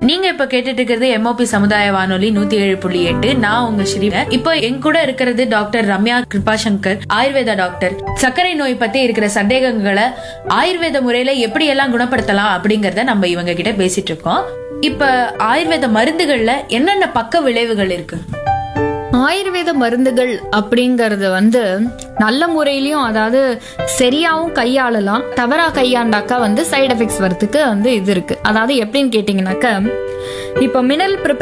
நீங்க இப்ப கேட்டுட்டு இருக்கிறது எம்ஓபி சமுதாய வானொலி நூத்தி ஏழு புள்ளி எட்டு நான் உங்க ஸ்ரீ இப்போ என் கூட இருக்கிறது டாக்டர் ரம்யா கிருபாசங்கர் ஆயுர்வேதா டாக்டர் சர்க்கரை நோய் பத்தி இருக்கிற சந்தேகங்களை ஆயுர்வேத முறையில எப்படி எல்லாம் குணப்படுத்தலாம் அப்படிங்கறத நம்ம இவங்க கிட்ட பேசிட்டு இருக்கோம் இப்ப ஆயுர்வேத மருந்துகள்ல என்னென்ன பக்க விளைவுகள் இருக்கு ஆயுர்வேத மருந்துகள் அப்படிங்கறது வந்து நல்ல முறையிலயும் அதாவது சரியாவும் கையாளலாம் தவறா கையாண்டாக்கா வந்து சைடு எஃபெக்ட்ஸ் வரதுக்கு வந்து இது இருக்கு அதாவது எப்படின்னு கேட்டீங்கன்னாக்க இப்போ மினரல்